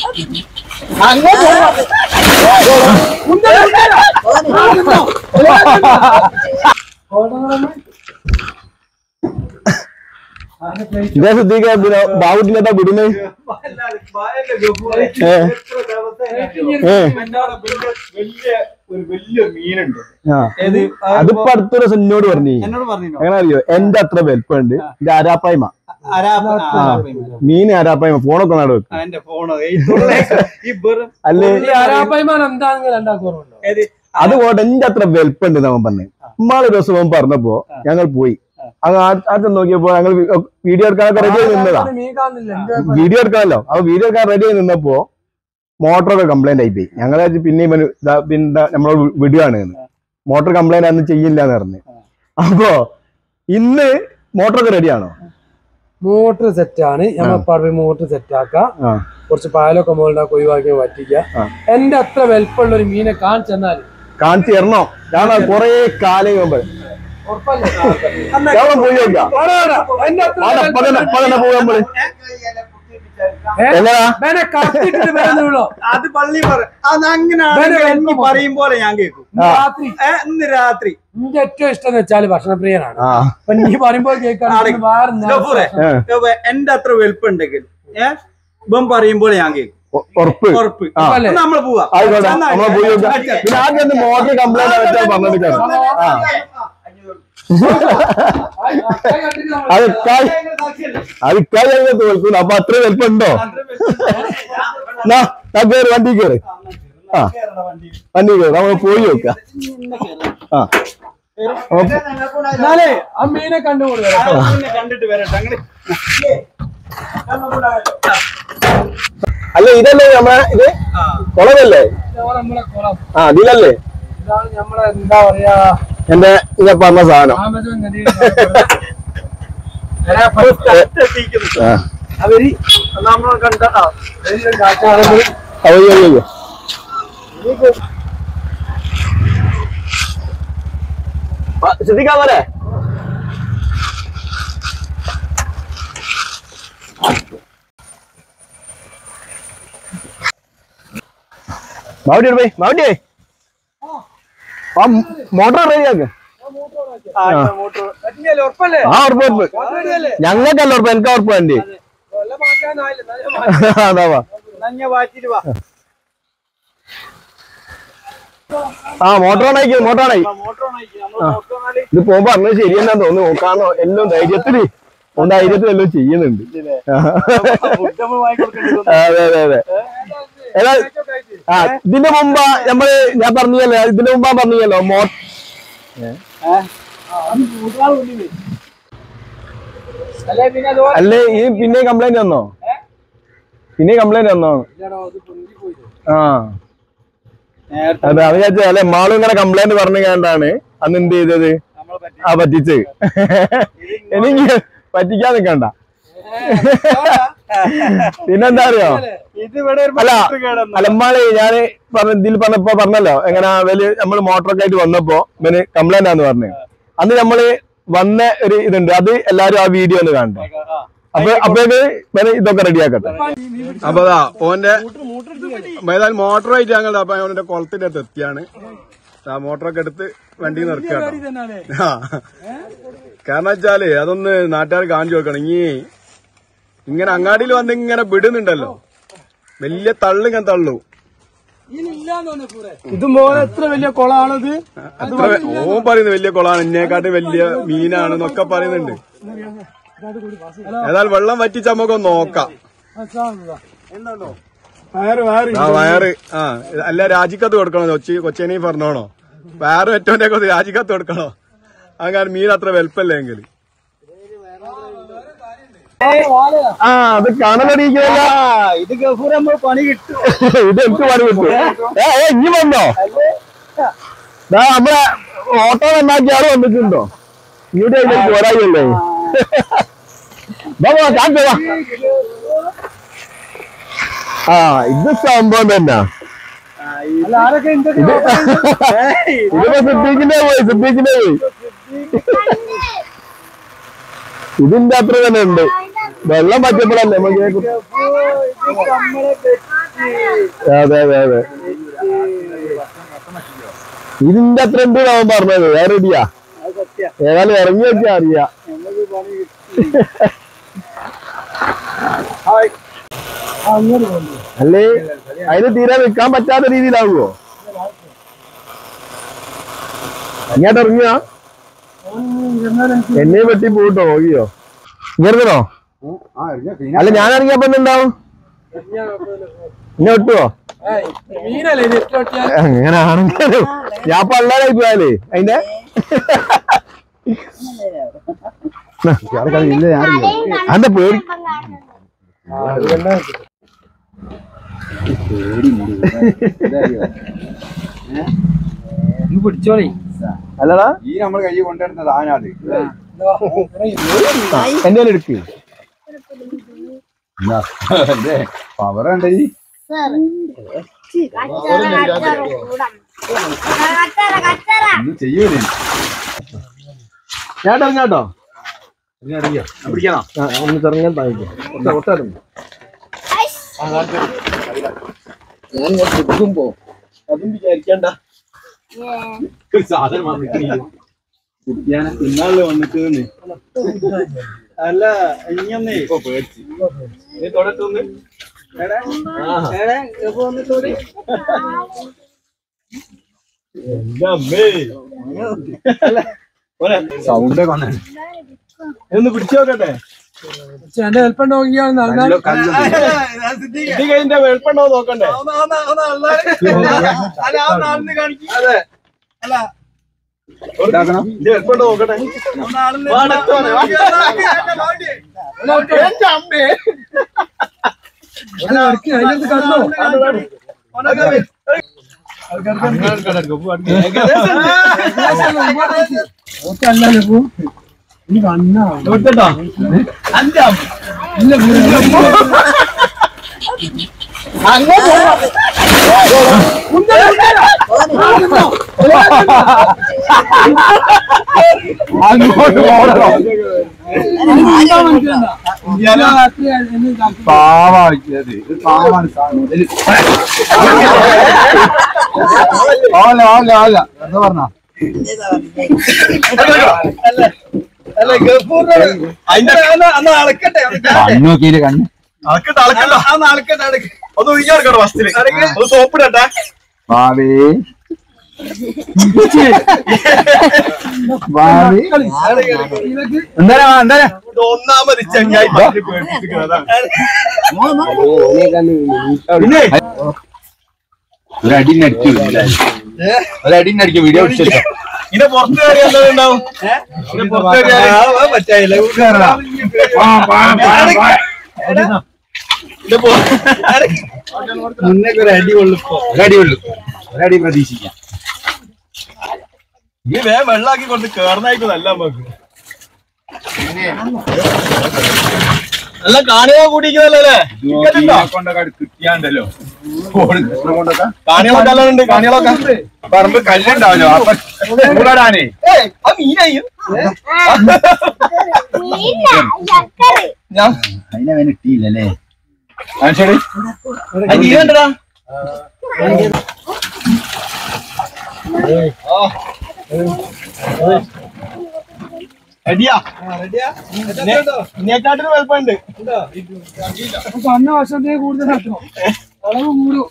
ഇതേ ശ്രദ്ധിക്കാൻ പിന്നെ ബാവുട്ടിലെത്താ വിടുന്നത് ഏ. ഏ. ഒരു വലിയ മീനുണ്ട് ആ ഏത് അതിപ്പോ അടുത്തൊരു ദിവസം എന്നോട് പറഞ്ഞു എന്നോട് പറഞ്ഞോ എങ്ങനെ അറിയോ എന്റെ അത്ര വലിപ്പമുണ്ട് എന്റെ അരാപ്പായ്മ ആ മീൻ അരാപ്പായ്മ ഫോണൊക്കെ നാട് വെക്കും എന്റെ ഫോണ് ഈ വെറും അല്ലേ ഈ ആരാപ്പയ്മാൻ എന്താണെന്ന് രണ്ടാക്കും ഓർമ്മയുണ്ടോ ഏത് അത് പോട്ടെ എന്റെ അത്ര വലിപ്പമുണ്ട് അവൻ പറഞ്ഞു ഉമ്മാള് ഒരു ദിവസം അവൻ പറഞ്ഞപ്പോ ഞങ്ങൾ പോയി അങ്ങ് ആദ്യം നോക്കിയപ്പോ ഞങ്ങൾ വീഡിയോ എടുക്കാനൊക്കെ റെഡി ആയി നിന്നതാ മീൻ കാണുന്നില്ല എന്ത് വീഡിയോ എടുക്കാമല്ലോ അപ്പൊ വീഡിയോ എടുക്കാൻ റെഡി ആയി നിന്നപ്പോ മോട്ടറൊക്കെ കംപ്ലൈന്റ് ആയി പോയി ഞങ്ങൾ പിന്നെ ഇവന് ഇതാ പിന്നെ നമ്മൾ വിടുകയാണ് മോട്ടർ കംപ്ലൈന്റ് അന്ന് ചെയ്യില്ല എന്ന് പറഞ്ഞു അപ്പോ ഇന്ന് മോട്ടറൊക്കെ റെഡിയാണോ മോട്ടർ സെറ്റ് ആണ് നമ്മൾ പറമ്പ് മോട്ടർ സെറ്റ് ആക്കാം ആ കുറച്ച് പാലൊക്കെ മുകളിലാക്കി ഒഴിവാക്കി വറ്റിക്കുക ആ. എന്റെ അത്ര വലിപ്പമുള്ള ഒരു മീനെ കാണിച്ചെന്നാല് കാണിച്ചു തരണോ ഞാൻ കൊറേ കാലം മുമ്പ് ഞാൻ പോയി നോക്കാം എന്റെ അത്ര വാടാ, ഇപ്പൊ തന്നെ- ഇപ്പൊ തന്നെ പോവാ നമ്മള് എങ്ങനാ വേനെ കത്തിട്ടിട്ട് വേറെ വീഴോ അത് പള്ളി പറ അത് അങ്ങനെയാണെങ്കിൽ എനിക്ക് പറയും പോലെ ഞാൻ കേൾക്കും രാത്രി ഏ, ഇന്ന് രാത്രി എന്റെ ഏറ്റവും ഇഷ്ടം എന്ന് വെച്ചാൽ ഭക്ഷണപ്രിയനാണ് ആ അപ്പൊ നീ പറയുമ്പോൾ കേൾക്കാൻ ആടെ. വേറെ ഗഫൂറെ, ഏ. ഗഫൂറെ, എന്റെ അത്ര വലുപ്പുണ്ടെങ്കിൽ ഏ ഇവൻ പറയുമ്പോൾ ഞാൻ കേൾക്കും ഉ- ഉറപ്പ് ഉറപ്പ് ആ. എന്നാ നമ്മള് പോവാ ആയിക്കോട്ടെ എന്നാ നമ്മളെ പോയി നോക്കാം പിന്നെ ആദ്യം ഒന്ന് മോട്ടർ കംപ്ലൈന്റ് ആയിട്ടാ പറഞ്ഞെടുക്കാം ആ അത് കായ് അത് കായ് അങ്ങനെ തോൽക്കുന്നു അപ്പൊ അത്ര വലിപ്പമുണ്ടോ നാ നാ കേറ് വണ്ടി കേറ് ആ വണ്ടി കേറ് നമ്മൾ പോയി നോക്കാം ആ അപ്പൊ എന്നാലേ ആ മീനെ കണ്ടുകൂടുക കണ്ടിട്ട് വരട്ടെ അങ്ങനെ അല്ല ഇതല്ലേ നമ്മളെ ഇത് കുളമല്ലേ നമ്മളെ കുളം ആ ഇതിലല്ലേ ഇതാണ് നമ്മളെ എന്താ പറയാ എന്റെ ഞാൻ പറഞ്ഞ സാധനം ആമസോൺ നദിയിൽ എത്തിക്കുന്നു ആ അവര് നമ്മൾ കണ്ട എല്ലാം കാറ്റാണെങ്കിൽ അയ്യോ അയ്യോ ശ്രദ്ധിക്കാൻ പോരെ മാവട്ടി പോയി മാവട്ടി ആ മോട്ടോർ റെഡിയാക്ക് ഉറപ്പല്ലേ ആ ഉറപ്പ് ഉറപ്പ് ഞങ്ങൾക്കല്ല ഉറപ്പ് എനിക്ക് ഉറപ്പ് വേണ്ടി കൊല്ലം മാറ്റാനായില്ല എന്നാലും ഞാൻ അതാ വാ നഞ്ഞ വാറ്റിട്ട് വാ ആ മോട്ടോർ ഓണാക്കി മോട്ടോർ ഓണാക്കി മോട്ടോർ ഓണാക്കി നമ്മൾ നോക്കാന്നാല് ഇത് പോകുമ്പോ പറഞ്ഞത് ശരിയെന്നാന്ന് തോന്നുന്നു നോക്കാന്നോ എല്ലാം ധൈര്യത്തില് ഓൻ ധൈര്യത്തിൽ എല്ലാം ചെയ്യുന്നുണ്ട് ഫുഡ് നമ്മൾ വാങ്ങി കൊടുക്കേണ്ടത് അതെ അതെ അതെ ഏതാ ആ ഇതിന്റെ മുമ്പ് നമ്മള് ഞാൻ പറഞ്ഞല്ലോ ഇതിന്റെ മുമ്പാ പറഞ്ഞല്ലോ മോ അല്ലേ പിന്നെ അത് അല്ലേ ഈ പിന്നെ കംപ്ലൈന്റ് വന്നോ പിന്നെ കംപ്ലൈന്റ് വന്നോ ഇല്ലടോ, അത് പൊന്തി പോയില്ലേ. ആ നേരത്തെ അതെ അത് വിചാരിച്ചു അല്ലെ മാളും ഇങ്ങനെ കംപ്ലൈന്റ് പറഞ്ഞു കണ്ടാണ് അന്ന് എന്ത് ചെയ്തത് നമ്മളെ പറ്റി ആ പറ്റിച്ച് എനിക്ക് പറ്റിക്കാൻ നിക്കണ്ട പിന്നെന്താ അറിയോ ഇത് ഇവിടെ ഒരു അല്ല motor കേടന്നു. അലമ്മാള് ഞാന് പറഞ്ഞ ഇതിൽ പറഞ്ഞപ്പോ പറഞ്ഞല്ലോ എങ്ങനെ വലിയ നമ്മള് മോട്ടറൊക്കെ ആയിട്ട് വന്നപ്പോ ഇവന് കംപ്ലൈന്റ് ആന്ന് പറഞ്ഞു അന്ന് നമ്മള് വന്ന ഒരു ഇതുണ്ട് അത് എല്ലാരും ആ വീഡിയോ ഒന്ന് കാണട്ടെ ആ. അപ്പൊ അപ്പോഴേക്ക് ഇവന് ഇതൊക്കെ റെഡിയാക്കട്ടെ അപ്പൊ ഓന്റെ ഏതായാലും മോട്ടറായിട്ട് ഞങ്ങൾ അപ്പൊ അവന്റെ കുളത്തിന്റെ അടുത്ത് എത്തിയാണ് ആ മോട്ടറൊക്കെ എടുത്ത് വണ്ടി നിർത്തിയാട്ടോ ആ കാരണം വെച്ചാല് അതൊന്ന് നാട്ടുകാർ കാണിച്ചു കൊടുക്കണം ഇനി ഇങ്ങനെ അങ്ങാടിയിൽ വന്ന് ഇങ്ങനെ വിടുന്നുണ്ടല്ലോ വലിയ തള്ളു ഇങ്ങനെ തള്ളു ഇത് മോനെ എത്ര വലിയ കൊളാണിത് അത്ര ഓൻ പറയുന്നത് വലിയ കുളമാണ് എന്നെക്കാട്ടും വലിയ മീനാണെന്നൊക്കെ പറയുന്നുണ്ട് ഏതായാലും വെള്ളം വറ്റിച്ച് നമുക്കൊന്ന് നോക്കാം ആ വയറ് ആ അല്ല രാജിക്കത്ത് കൊടുക്കണോ കൊച്ചി കൊച്ചേനി പറഞ്ഞോണോ വയറ് ഏറ്റവും ഒക്കെ രാജിക്കത്ത് കൊടുക്കണോ അങ്ങനെ മീൻ അത്ര വലുപ്പല്ലെങ്കിൽ ആ അത് കാണലടിക്കല്ല ഇത് ഗഫൂർ നമ്മൾ പണി കിട്ടും ഇത് എനിക്ക് പണി കിട്ടും ഏ ഏ, ഇനി വന്നോ ദാ നമ്മളെ ഓട്ടോ നന്നാക്കിയ ആള് വന്നിട്ടുണ്ടോ ഇങ്ങോട്ട് അതിലേക്ക് പോരായല്ലേ വാ, വാ, കാണിച്ച് വാ. ആ ഇത് സംഭവം തന്നെ അല്ല ആരൊക്കെ ഉണ്ട് ഇതിപ്പോ സിദ്ദീഖിന്റെ പോയി സിദ്ദീഖിന്റെ പോയി ഇതിന്റെ അത്ര തന്നെ ഉണ്ട് വെള്ളം പറ്റിയപ്പോഴല്ലേ നമുക്ക് അതെ അതെ അതെ ഇതിന്റെ അത്ര ഉണ്ട് അവൻ പറഞ്ഞത് ഞാൻ റെഡിയാ ഏതായാലും ഇറങ്ങി വെച്ചാ അറിയാ അല്ലേ അതിന് തീരെ നിൽക്കാൻ പറ്റാത്ത രീതിയിലാവുമോ ഇങ്ങോട്ട് ഇറങ്ങിയ എന്നെ പറ്റി പോട്ടോ നോക്കിയോ ഇങ്ങനോ അല്ല ഞാൻ ഇറങ്ങിയപ്പോ എന്തുണ്ടാവും ഇന്നെ വിട്ടുവോ മീനല്ലേ ഇത് എത്ര ഒട്ടിയാ അങ്ങനാണെങ്കിലും ഞാൻ പള്ളാനായി പോയാലേ അതിന്റെ അന്റെ പേടി ഇത് പിടിച്ചോളി അല്ലടാ ഈ നമ്മൾ കൈ കൊണ്ടുവരുന്ന സാധനത് എന്റെ എടുക്ക് പവർ ഉണ്ട് ഈ ഒന്നും ചെയ്യൂലേ ഞാൻ ഇറങ്ങാട്ടോ പിടിക്കണോ ആ, ഒന്ന് ചെറുങ്ങാൻ താഴ്ക്കും ഒട്ടായിരുന്നു ഞാൻ എടുക്കുമ്പോ അതും വിചാരിക്കണ്ട ഒരു സാധനം വന്നിട്ടില്ല കുട്ടിയാനെ തിന്നാള് വന്നിട്ട് അല്ല ഇങ്ങനെ ഇപ്പൊ പേടിച്ച് നീ തൊടത്തൊന്ന് സൗണ്ട് ഒക്കെ വന്നെ ഒന്ന് പിടിച്ചു നോക്കട്ടെ പക്ഷെ എന്റെ ഹെൽപ്പ് നോക്കിയാൽ നൽകാൻ ഇത് കഴിഞ്ഞ വെളുപ്പുണ്ടോ നോക്കണ്ടേ ഇതാക്കണം ഇത് വെളുപ്പുണ്ടോ നോക്കട്ടെ അതിനകത്ത് കണ്ടോ ഓക്കെ അല്ലല്ലോ പോ ഇനി കണ്ണാ ഇല്ല പാവാക്കിയത് ഇത് പാവാണ് സാധനം ഇതില് ആല ആല ആല എന്താ പറഞ്ഞ കണ്ണു നോക്കിയില്ല കണ്ണ് ഒന്ന് ഒഴിഞ്ഞെടുക്കട്ടോ ഫസ്റ്റില് ഒന്ന് സോപ്പിടട്ടെ ഭാവി ഭാവി എന്താ എന്താ ഇത് ഒന്നാമത് ചങ്ങായി പറഞ്ഞ് പേടിപ്പിച്ചിരിക്കുന്നതാണ്. പിന്നെ ഒരു അടിനടിച്ചു ഒരു അടിനടിക്കും വീഡിയോ പിടിച്ചോ ഇതിന്റെ പുറത്ത് കയറി എന്താ ഉണ്ടാവും ഇതിന്റെ പുറത്ത് കയറി പറ്റായില്ല ഇതിന്റെ പുറത്ത് മുന്നേക്ക് ഒരു അടി കൊള്ളിപ്പോ ഒരടി ഉള്ളു ഒരടി പ്രതീക്ഷിക്കാം നീ വേഗം വെള്ളാക്കി കൊണ്ട് കേറണായിട്ട് നല്ല നമുക്ക് നല്ല കാണിയാ കൂടിക്കുന്നല്ലേ കൊണ്ടൊക്കെ കിട്ടിയാണ്ടല്ലോ കൊണ്ടൊക്കെ കാണികളൊക്കെ എല്ലാം ഉണ്ട് കാണികളൊക്കെ പറമ്പ് കല്ലുണ്ടാവല്ലോ അപ്പൊ കൂടാനേ ഏയ് ആ മീനായി ഞാൻ അതിനെ വേണ്ടി ഇട്ടില്ലല്ലേ ശരി ആ മീൻ കണ്ടടാ റെഡിയാ ഇതിനെക്കാട്ടിന് വലുപ്പമുണ്ട് കണ്ണ വർഷത്തെ കൂടുതൽ നട്ടോ അളവ് കൂടും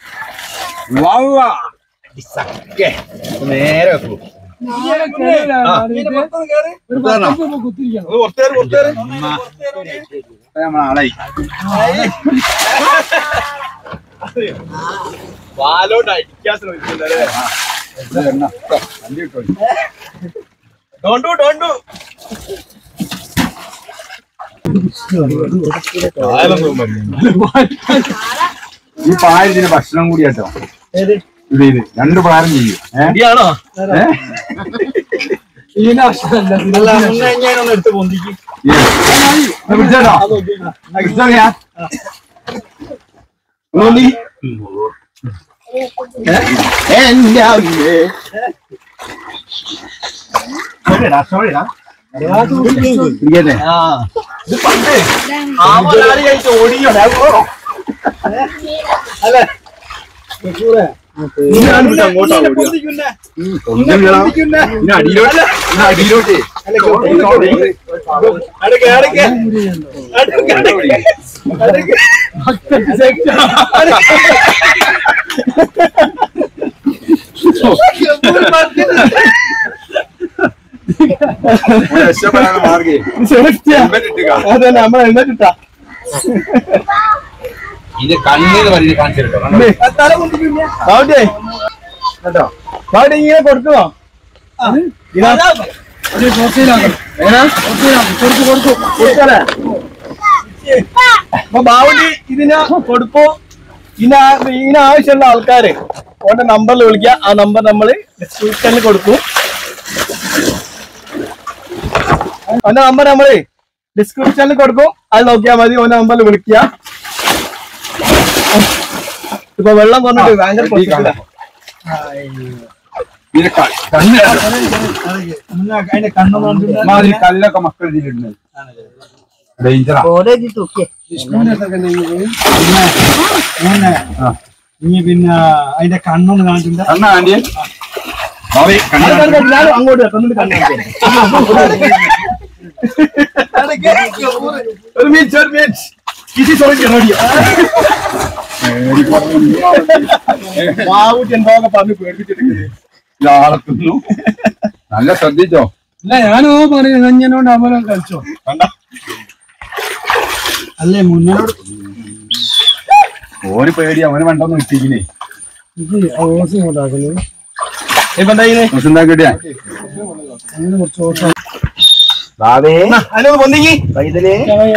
നേരെ വെക്കൂ ഒരു പത്തൊമ്പത് രൂപ കുത്തിരിക്കണം ഒന്ന് പുറത്തേറ് പുറത്തേറ് നമ്മളാളായി വാലോട്ട് അടിക്കാൻ ശ്രമിക്കുന്നല്ലേ ഡോണ്ടു ഡോണ്ടു ഈ പായത്തിന് ഭക്ഷണം കൂടി കേട്ടോ ഇത് ഇത് രണ്ട് പ്രാരം ചെയ്യും ഏഹ് റെഡിയാണോ ഇതിന്റെ ആവശ്യമല്ല അല്ല മുന്നേ ഞാനൊന്ന് എടുത്ത് പൊന്തിക്ക് പിടിച്ചോ പിടിച്ചോളിയാ എന്റെ അമ്മേ സോറിടാ സോറിടാ പിടിക്കട്ടെ ആമലാളിയായിട്ട് ഓടിയോ ഒന്നും വേണം. ഇനി അടിയിലോട്ട് ഇനി അടിയിലോട്ട് ഒരു രക്ഷപ്പെടാൻ മാർഗേ ഹെൽമെറ്റ് ഇട്ടുക. അതല്ല നമ്മൾ എഴുന്നേറ്റിട്ടാ ഇതിന്റെ കണ്ണിന്ന് പറഞ്ഞ് കാണിച്ചിട്ടോ തല കൊണ്ടിരിക്കില്ല ബാബുജേ കേട്ടോ ബാബുജി ഇങ്ങനെ കൊടുക്കുമോ അപ്പൊ ബാവുണ്ടി ഇതിന് കൊടുപ്പോ ഇതിന് ഇതിന് ആവശ്യമുള്ള ആൾക്കാര് ഓന്റെ നമ്പറിൽ വിളിക്കുക ആ നമ്പർ നമ്മൾ ഡിസ്ക്രിപ്ഷനിൽ കൊടുക്കും ഓന്റെ നമ്പർ നമ്മള് ഡിസ്ക്രിപ്ഷനിൽ കൊടുക്കും അത് നോക്കിയാൽ മതി ഓന്റെ നമ്പറിൽ വിളിക്കുക ഇപ്പൊ വെള്ളം പറഞ്ഞിട്ട് ഭയങ്കര പൊട്ടിച്ചില്ല. ഇതിന്റെ ക- കണ്ണ് മാതിരി കല്ലൊക്കെ മക്കൾ ഇതിലിടുന്നത് ഡേഞ്ചറാ ഇനി പിന്നെ അതിന്റെ കണ്ണൊന്ന് കാണിച്ചിട്ടുണ്ട് കണ്ണ ആന്റിയെ ബാബേ കണ്ണ് കാണിച്ച്. ഞാൻ അങ്ങോട്ട് എത്തുന്നുണ്ട് കണ്ണു ഒരു മിനിറ്റ് ഒരു മിനിറ്റ് ഇത് ചോദിക്കാൻ ബാബുട്ടി എന്തോക്കെ പറഞ്ഞ് പേടിപ്പിച്ചിട്ടുണ്ട് ഇതാളത്തുന്നു നല്ല ശ്രദ്ധിച്ചോ ഇല്ല ഞാനോ പറഞ്ഞു നഞ്ഞനോണ്ട് അമല കളിച്ചോ അല്ലേ മുന്നോട്ട് ഓന് പേടി അവന് വേണ്ടൊന്നും ഇട്ടിക്കില്ലേ ഇത് ഓസ് ഇങ്ങോട്ടാക്കുന്നത് ഇപ്പൊ എന്താ ചെയ്യുന്നത് എന്താ കിട്ടിയാ അങ്ങനെ കുറച്ച് ഓസം ബാബേ അതിനൊന്ന് പൊന്തിക്ക് പൈതലേ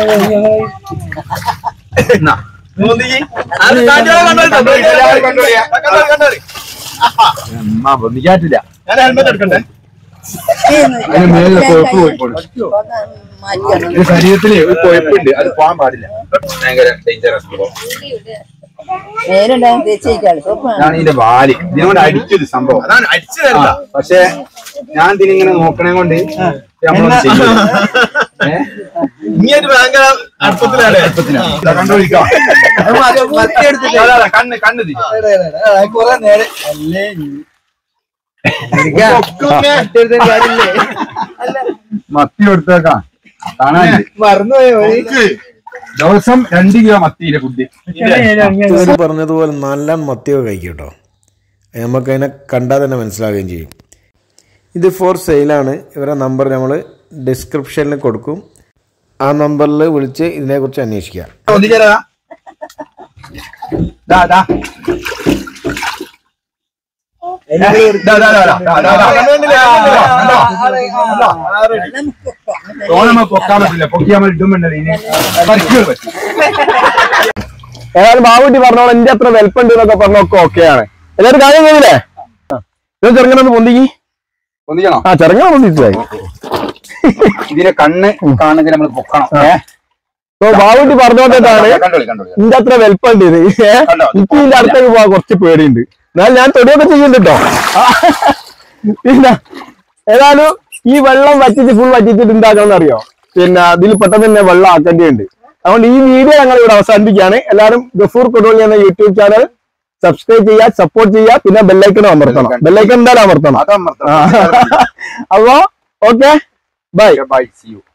പൊന്തിക്ക് അത് കാറ്റുകാരെ കണ്ടോളിട്ടോ, കാറ്റുകാരെ കണ്ടോളിയാ. കണ്ടോളി, കണ്ടോളി. അമ്മ പൊന്നിക്കാറ്റില്ല ഞാൻ ഹെൽമെറ്റ് എടുക്കണ്ടേ അതിന് മേലെ കൊഴുപ്പ് പോയിക്കോളും ഇത് ശരീരത്തില് ഒരു കൊഴുപ്പുണ്ട് അത് പോകാൻ പാടില്ല ഭയങ്കര ഡേഞ്ചറസ് നേരിടാൻ തേച്ചേക്കാള് സോപ്പാണ് ഇതാണ് ഇതിന്റെ വാല് ഇതിനോട് അടിച്ചൊരു സംഭവം അതാണ് അടിച്ചു തരണ്ട പക്ഷെ ഞാൻ ഇതിനിങ്ങനെ നോക്കണേ കൊണ്ട് നമ്മളത് ചെയ്യും ഏ? ഇങ്ങനെ ഭയങ്കര അടുപ്പത്തിലാണ് ഇതാ കണ്ടോളിക്കാം അതാ, അതാ, കണ്ണ് കണ്ണ് തിരി. കൊറേ നേരം അല്ലേ മത്തി കൊടുത്തേക്കാം കാണാൻ മറന്നുപോയോ ദിവസം രണ്ട് കിലോ മത്തിയിലെ ഫുഡ് ഇവർ പറഞ്ഞതുപോലെ നല്ല മത്തിയൊക്കെ കഴിക്കും കേട്ടോ നമുക്കതിനെ കണ്ടാൽ തന്നെ മനസ്സിലാവുകയും ചെയ്യും ഇത് ഫോർ സെയിലാണ് ഇവരുടെ നമ്പർ നമ്മൾ ഡിസ്ക്രിപ്ഷനിൽ കൊടുക്കും ആ നമ്പറിൽ വിളിച്ച് ഇതിനെക്കുറിച്ച് അന്വേഷിക്കുക ഒന്നിച്ചേരാ ദാ ദാ ദാ, ദാ, ദാ, ദാ, ദാ, ദാ, ദാ. തോന്നമ്മ പൊക്കാൻ പറ്റില്ല പൊക്കി നമ്മൾ ഇടുമ്പോണ്ടല്ലോ ഇതിന് പരിക്കുകൾ പറ്റും ഏതായാലും ബാബുട്ടി പറഞ്ഞോളെ എന്റെ അത്ര വെൽപ്പുണ്ട് എന്നൊക്കെ പറഞ്ഞൊക്കെ ഓക്കെയാണ് എല്ലാവരും കാര്യം കഴിഞ്ഞില്ലേ ഇത് ചെറുങ്ങനെ പൊന്തിക്ക് ഒന്നിക്കണോ ആ ചെറുങ്ങനെ പൊന്തിച്ചായി ഇതിനെ കണ്ണ് കാണുന്നെങ്കിൽ നമ്മൾ പൊക്കണം ഏ? അപ്പൊ ബാബുട്ടി പറഞ്ഞോണ്ടാണ് കണ്ടോളി കണ്ടോളി എന്റെ അത്ര വെൽപ്പുണ്ട് ഇത് ഏ? കണ്ടോ? എനിക്ക് ഇതിന്റെ അടുത്തേക്ക് പോവാൻ കുറച്ച് പേടിയുണ്ട് എന്നാൽ ഞാൻ തൊടിയൊക്കെ ചെയ്യുന്നുണ്ട് കേട്ടോ പിന്നെ ഏതായാലും ഈ വെള്ളം വറ്റിച്ച് ഫുൾ വറ്റിച്ചിട്ട് എന്താക്കണം അറിയോ പിന്നെ ഇതിൽ പെട്ടെന്ന് തന്നെ വെള്ളം ആക്കേണ്ടതുണ്ട് അതുകൊണ്ട് ഈ വീഡിയോ ഞങ്ങൾ ഇവിടെ അവസാനിപ്പിക്കുകയാണ് എല്ലാവരും ഗഫൂർ കൊടുവള്ളി എന്ന യൂട്യൂബ് ചാനൽ സബ്സ്ക്രൈബ് ചെയ്യുക സപ്പോർട്ട് ചെയ്യുക പിന്നെ ബെല്ലൈക്കൺ അമർത്തണം ബെല്ലൈക്കൺ എന്തായാലും അമർത്തണം അതമർത്തണം ആ. അപ്പോ okay bye bye see U